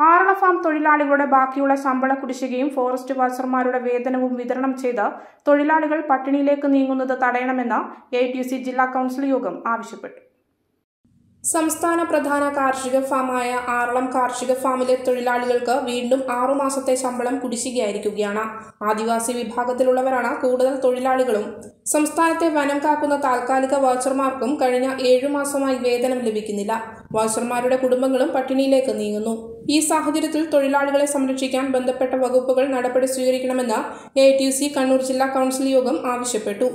ആറള farm തൊഴിലാളികളുടെ ബാക്കിയുള്ള ശമ്പള കുടിശ്ശികയും ഫോറസ്റ്റ് വാച്ചർമാരുടെ വേതനവും വിതരണം ചെയ്ത് തൊഴിലാളികൾ പട്ടിണിയിലേക്ക് നീങ്ങുന്നത് തടയണമെന്ന് എ ടി സി ജില്ലാ കൗൺസിൽ യോഗം ആവശ്യപ്പെട്ടു സംസ്ഥാന പ്രധാന കാർഷിക ഫാമായ ആറളം കാർഷിക ഫാമിലെ തൊഴിലാളികൾക്ക് വീണ്ടും ആറുമാസത്തെ ശമ്പളം കുടിശ്ശികയായിരിക്കുകയാണ് ആദിവാസി വിഭാഗത്തിലുള്ളവരാണ് കൂടുതൽ തൊഴിലാളികളും സംസ്ഥാനത്തെ വനം കാക്കുന്ന താൽക്കാലിക വാച്ചർമാർക്കും കഴിഞ്ഞ ഏഴു മാസമായി വേതനം ലഭിക്കുന്നില്ല വാച്ചർമാരുടെ കുടുംബങ്ങളും പട്ടിണിയിലേക്ക് നീങ്ങുന്നു ഈ സാഹചര്യത്തിൽ തൊഴിലാളികളെ സംരക്ഷിക്കാൻ ബന്ധപ്പെട്ട വകുപ്പുകൾ നടപടി സ്വീകരിക്കണമെന്ന് എ ടി സി കണ്ണൂർ ജില്ലാ കൗൺസിൽ യോഗം ആവശ്യപ്പെട്ടു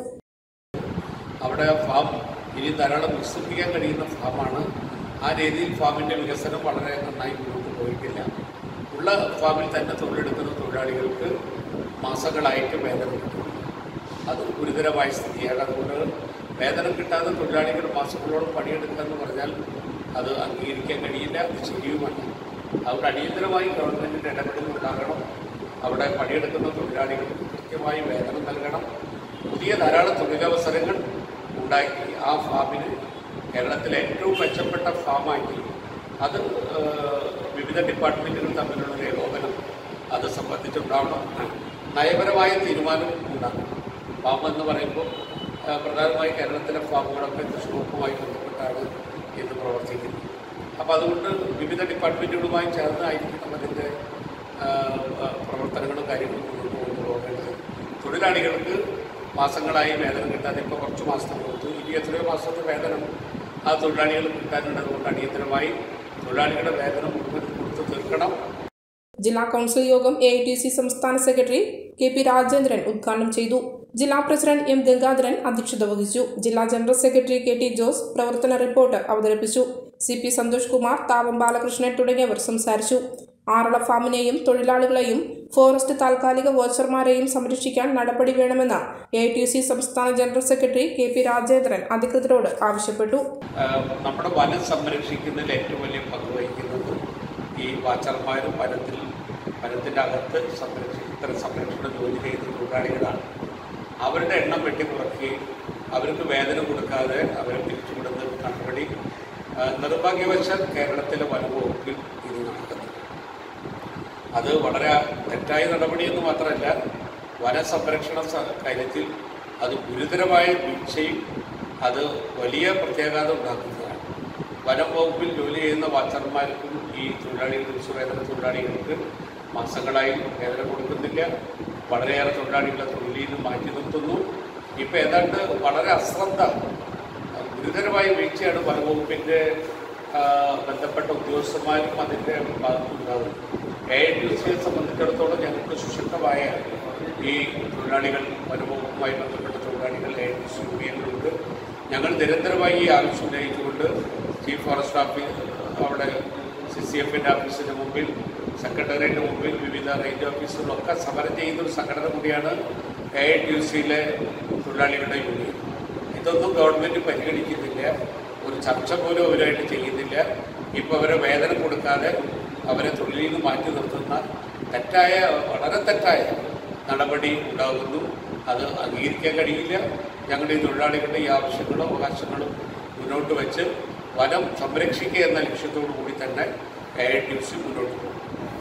അവിടെ ഫാം ഇനി ധാരാളം വികസിപ്പിക്കാൻ കഴിയുന്ന ഫാമാണ് ആ രീതിയിൽ ഫാമിൻ്റെ വികസനം വളരെ നന്നായി മുന്നോട്ട് പോയിട്ടില്ല ഉള്ള ഫാമിൽ തന്നെ തൊഴിലെടുക്കുന്ന തൊഴിലാളികൾക്ക് മാസങ്ങളായിട്ട് വേതനം കിട്ടുന്നു അത് ഗുരുതരമായ സ്ഥിതിയാണ് അതുകൊണ്ട് വേതനം കിട്ടാതെ തൊഴിലാളികൾ മാസങ്ങളോളം പണിയെടുക്കുക എന്ന് പറഞ്ഞാൽ അത് അംഗീകരിക്കാൻ കഴിയില്ല അത് ശരിയുമല്ല അതുകൊണ്ട് അടിയന്തരമായി ഗവൺമെൻറ്റിൻ്റെ ഇടപെടൽ ഉണ്ടാകണം അവിടെ പണിയെടുക്കുന്ന തൊഴിലാളികൾക്ക് കൃത്യമായി വേതനം നൽകണം പുതിയ ധാരാളം തൊഴിലവസരങ്ങൾ ഉണ്ടാക്കി ആ ഫാമിന് കേരളത്തിലെ ഏറ്റവും മെച്ചപ്പെട്ട ഫാമാക്കി അത് ഏഹ്, വിവിധ ഡിപ്പാർട്ട്മെൻറ്റുകൾ തമ്മിലുള്ള ഒരു ഏകോപനം അത് സംബന്ധിച്ചുണ്ടാവണം നയപരമായ തീരുമാനം ഉണ്ടാകണം ഫാം എന്ന് പറയുമ്പോൾ ഏഹ്, പ്രധാനമായി കേരളത്തിലെ ഫാമുകളൊക്കെ കൃഷിവകുപ്പുമായി ബന്ധപ്പെട്ടാണ് ഇന്ന് പ്രവർത്തിക്കുന്നത് അപ്പോൾ അതുകൊണ്ട് വിവിധ ഡിപ്പാർട്ട്മെൻറ്റുകളുമായി ചേർന്നായിരിക്കണം അതിൻ്റെ ഏഹ്, ഏഹ്, പ്രവർത്തനങ്ങളും കാര്യങ്ങളും മുന്നോട്ട് കൊണ്ടുപോകേണ്ടത് തൊഴിലാളികൾക്ക് മാസങ്ങളായി വേതനം കിട്ടാതെ ഇപ്പോൾ കുറച്ച് മാസത്തെ കൊടുത്തു ഇനി എത്രയോ മാസത്തെ വേതനം ആ തൊഴിലാളികൾ കിട്ടാനുണ്ട് അതുകൊണ്ട് അടിയന്തരമായി തൊഴിലാളികളുടെ വേതനം മുഴുവൻ കൊടുത്ത് തീർക്കണം ജില്ലാ കൗൺസിൽ യോഗം എ ഐ ടി സി സംസ്ഥാന സെക്രട്ടറി കെ പി രാജേന്ദ്രൻ ഉദ്ഘാടനം ചെയ്തു ജില്ലാ പ്രസിഡന്റ് എം ഗംഗാധരൻ അധ്യക്ഷത വഹിച്ചു ജില്ലാ general secretary K T Jose പ്രവർത്തന റിപ്പോർട്ട് അവതരിപ്പിച്ചു സി പി സന്തോഷ് കുമാർ താവം ബാലകൃഷ്ണൻ തുടങ്ങിയവർ സംസാരിച്ചു ആറള ഫാമിനെയും തൊഴിലാളികളെയും ഫോറസ്റ്റ് താൽക്കാലിക വാച്ചർമാരെയും സംരക്ഷിക്കാൻ നടപടി വേണമെന്ന് എ ടി സി സംസ്ഥാന general secretary K P Rajendran അധികൃതരോട് ആവശ്യപ്പെട്ടു ആഹ് നമ്മുടെ വനം സംരക്ഷിക്കുന്നതിൽ ഏറ്റവും വലിയ പങ്ക് വഹിക്കുന്നത് ഈ വാച്ചർമാരും വനത്തിൽ വനത്തിൻ്റെ അകത്ത് സംരക്ഷി ഇത്തരം സംരക്ഷണ ജോലി ചെയ്യുന്ന തൊഴിലാളികളാണ് അവരുടെ എണ്ണം വെട്ടിക്കുറയ്ക്കുകയും അവർക്ക് വേതനം കൊടുക്കാതെ അവരെ പിരിച്ചുവിടുന്ന ഒരു നടപടി ആഹ് നിർഭാഗ്യവശാൽ കേരളത്തിലെ വനവകുപ്പിൽ ഇത് നടക്കുന്നുണ്ട് അത് വളരെ തെറ്റായ നടപടിയെന്ന് മാത്രമല്ല വനസംരക്ഷണ സ- കാര്യത്തിൽ അത് ഗുരുതരമായ വീഴ്ചയും അത് വലിയ പ്രത്യാഘാതം ഉണ്ടാക്കുന്നതാണ് വനം വകുപ്പിൽ ജോലി ചെയ്യുന്ന വാച്ചർമാർക്കും ഈ തൊഴിലാളികൾ വിശ്വവേതന തൊഴിലാളികൾക്ക് മാസങ്ങളായി വേതനം കൊടുക്കുന്നില്ല വളരെയേറെ തൊഴിലാളികളെ തൊഴിലിൽ നിന്ന് മാറ്റി നിർത്തുന്നു ഇപ്പോൾ ഏതാണ്ട് വളരെ അശ്രദ്ധ ഗുരുതരമായ വീഴ്ചയാണ് വനവകുപ്പിൻ്റെ ആ, ബന്ധപ്പെട്ട ഉദ്യോഗസ്ഥന്മാരും അതിൻ്റെ ഭാഗത്തുണ്ടാകുന്നത് എ ഐ ടി സിയെ സംബന്ധിച്ചിടത്തോളം ഞങ്ങൾക്ക് സുശക്തമായ ഈ തൊഴിലാളികൾ വനവകുപ്പുമായി ബന്ധപ്പെട്ട തൊഴിലാളികൾ എ ഐ ടി സി യൂണിയനുകളുണ്ട് ഞങ്ങൾ നിരന്തരമായി ഈ ആവശ്യം ഉന്നയിച്ചുകൊണ്ട് ചീഫ് ഫോറസ്റ്റ് ഓഫീസ് അവിടെ സി സി എഫിൻ്റെ ഓഫീസിന് മുമ്പിൽ സെക്രട്ടേറിയറ്റിന് മുമ്പിൽ വിവിധ റേഞ്ച് ഓഫീസുകളൊക്കെ സമരം ചെയ്യുന്ന ഒരു സംഘടന കൂടിയാണ് എ ഐ ടി സിയിലെ തൊഴിലാളികളുടെ യൂണിയൻ ഇതൊന്നും ഗവൺമെൻറ് പരിഗണിക്കുന്നില്ല ഒരു ചർച്ച പോലും അവരായിട്ട് ചെയ്യുന്നില്ല ഇപ്പോൾ അവരെ വേതനം കൊടുക്കാതെ അവരെ തൊഴിലിൽ നിന്ന് മാറ്റി നിർത്തുന്ന തെറ്റായ വളരെ തെറ്റായ നടപടി ഉണ്ടാകുന്നു അത് അംഗീകരിക്കാൻ കഴിയില്ല ഞങ്ങളുടെ ഈ തൊഴിലാളികളുടെ ഈ ആവശ്യങ്ങളും അവകാശങ്ങളും മുന്നോട്ട് വെച്ച് വനം സംരക്ഷിക്കുക എന്ന ലക്ഷ്യത്തോടു കൂടി തന്നെ എ ഐ ടി സി മുന്നോട്ട് പോകും